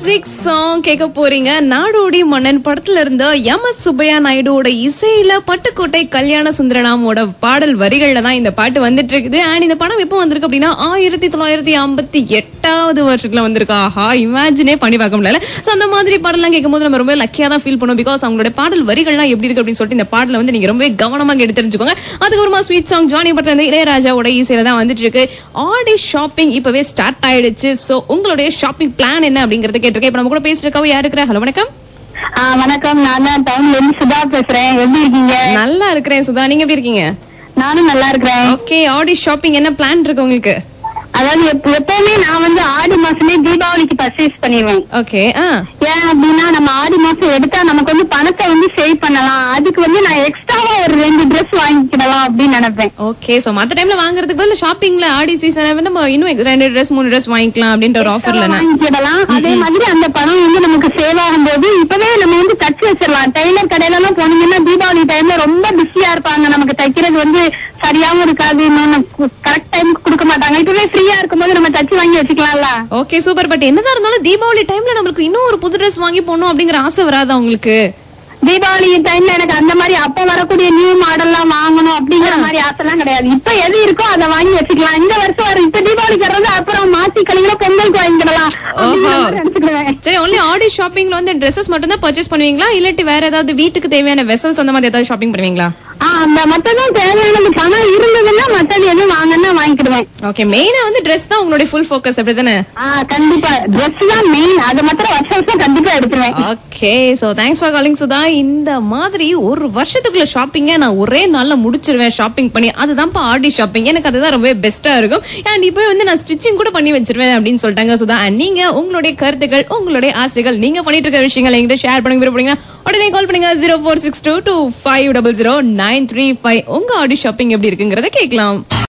Classic song கேட்க போறீங்க நாடோடி மன்னன் படத்துல இருந்த எம் எஸ் சுப்பையா நாயுடுவோட இசையில பட்டுக்கோட்டை கல்யாண சுந்தரனாமோட பாடல் வரிகள்ல தான் இந்த பாட்டு வந்துட்டு இருக்குது அண்ட் இந்த படம் எப்போ வந்திருக்கு அப்படின்னா ஆயிரத்தி தொள்ளாயிரத்தி ஐம்பத்தி எட்டாவது வருஷத்துல வந்திருக்கு ஆஹா இமேஜினே பண்ணி பார்க்க முடியல சோ அந்த மாதிரி பாடலாம் கேட்கும்போது நம்ம ரொம்ப லக்கியா தான் ஃபீல் பண்ணுவோம் பிகாஸ் அவங்களோட பாடல் வரிகள்லாம் எப்படி இருக்கு அப்படின்னு சொல்லிட்டு இந்த பாடல வந்து நீங்க ரொம்ப கவனமா எடுத்து தெரிஞ்சுக்கோங்க அதுக்கப்புறமா ஸ்வீட் சாங் ஜானி படத்துல இருந்து இளையராஜாவோட இசையில தான் வந்துட்டு இருக்கு ஆடி ஷாப்பிங் இப்பவே ஸ்டார்ட் ஆயிடுச்சு சோ உங்களுடைய ஷாப்பிங் பிளான் என்ன அப்படிங்கறத கேட்டிருக்கேன் இப்ப நம்ம கூட பேசிருக்கவ யாரு இருக்கிற ஹலோ வணக்கம் ஆ, வணக்கம் நான் தான் டவுன்ல இருந்து சுதா பேசுறேன் எப்படி இருக்கீங்க நல்லா இருக்கிறேன் சுதா நீங்க எப்படி இருக்கீங்க நானும் நல்லா இருக்கிறேன் ஓகே ஆடி ஷாப்பிங் என்ன பிளான் இருக்கு உங்களுக்கு அதாவது எப்ப- எப்பவுமே நான் வந்து ஆடி மாசமே தீபாவளிக்கு பர்ச்சேஸ் பண்ணிடுவேன் ஓகே ஆ ஏன் அப்படின்னா நம்ம ஆடி மாசம் எடுத்தா நமக்கு வந்து பணத்தை வந்து சேவ் பண்ணலாம் அதுக்கு வந்து நான் எக்ஸ்ட்ராவா ஒரு ரெண்டு Dress வாங்கிக்கிடலாம் அப்படின்னு நினைப்பேன் ஓகே சோ மத்த டைம்ல வாங்குறதுக்கு பதிலா ஷாப்பிங்ல ஆடி சீசன் நம்ம இன்னும் ரெண்டு ட்ரெஸ் மூணு ட்ரெஸ் வாங்கிக்கலாம் அப்படின்ற ஒரு ஆஃபர்ல வாங்கிக்கிடலாம் அதே மாதிரி அந்த பணம் வந்து நமக்கு சேவ் ஆகும்போது இப்பவே நம்ம வந்து தச்சு வச்சிடலாம் டெய்லர் கடையில எல்லாம் போனீங்கன்னா தீபாவளி டைம்ல ரொம்ப பிஸியா இருப்பாங்க நமக்கு தைக்கிறது வந்து சரியாவும் இருக்காது இன்னொன்னு கரெக்ட் டைமுக்கு கொடுக்க மாட்டாங்க இப்பவே ஃப்ரீயா இருக்கும்போது நம்ம தச்சு வாங்கி வச்சுக்கலாம்ல ஓகே சூப்பர் பட் என்னதான் இருந்தாலும் தீபாவளி டைம்ல நம்மளுக்கு இன்னும் ஒரு புது ட்ரெஸ் வாங்கி போடணும் அப்படிங்கிற ஆசை வராதா உங்களுக்கு தீபாவளி டைம்ல எனக்கு அந்த மாதிரி அப்ப வரக்கூடிய நியூ மாடல்லாம் வாங்கணும் அப்படிங்கிற மாதிரி ஆசைலாம் கிடையாது இப்ப எது இருக்கோ அதை வாங்கி வச்சுக்கலாம் இந்த வருஷம் வர இப்ப தீபாவளிக்கு வர்றது அப்புறம் மாசி கழிவுல பொங்கலுக்கு வாங்கிக்கிடலாம் அப்படிங்கிற ஓஹோ. மாதிரி நினைச்சுக்குவேன் சரி ஒன்லி ஆடி ஷாப்பிங்ல வந்து ட்ரெஸ்ஸஸ் மட்டும் தான் பர்ச்சேஸ் பண்ணுவீங்களா இல்லாட்டி வேற ஏதாவது வீட்டுக்கு தேவையான வெசல்ஸ் அந்த மாதிரி ஏதாவது ஷாப்பிங் பண்ணுவீங்களா ஆ, அந்த மத்ததும் தேவையான பணம் இருந்ததுன்னா மத்தது எதுவும் வாங்கன்னா வாங்கிக்கிடுவேன் ஓகே மெயினா வந்து Dress தான் உங்களுடைய ஃபுல் ஃபோக்கஸ் அப்படிதானே ஆ கண்டிப்பா ட்ரெஸ் தான் மெயின் அது மாத்திரம் வருஷம் வருஷம் கண்டிப்பா எடுத்துருவேன் okay so thanks for calling Sudha இந்த மாதிரி ஒரு வருஷத்துக்குள்ள ஷாப்பிங்க நான் ஒரே நாள்ல முடிச்சிருவேன் ஷாப்பிங் பண்ணி அதுதான்ப்பா ஆடி ஷாப்பிங் எனக்கு அதுதான் ரொம்ப பெஸ்டா இருக்கும் அண்ட் இப்போ வந்து நான் ஸ்டிச்சிங் கூட பண்ணி வச்சிருவேன் அப்படின்னு சொல்லிட்டாங்க சுதா அண்ட் நீங்க உங்களுடைய கருத்துக்கள் உங்களுடைய ஆசைகள் நீங்க பண்ணிட்டு இருக்க விஷயங்கள் என்கிட்ட ஷேர் பண்ணுங்க விரும்புறீங்க உடனே கால் பண்ணுங்க zero four six two two five double zero nine three five உங்க ஆடி ஷாப்பிங் எப்படி இருக்குங்கிறத கேட்கலாம்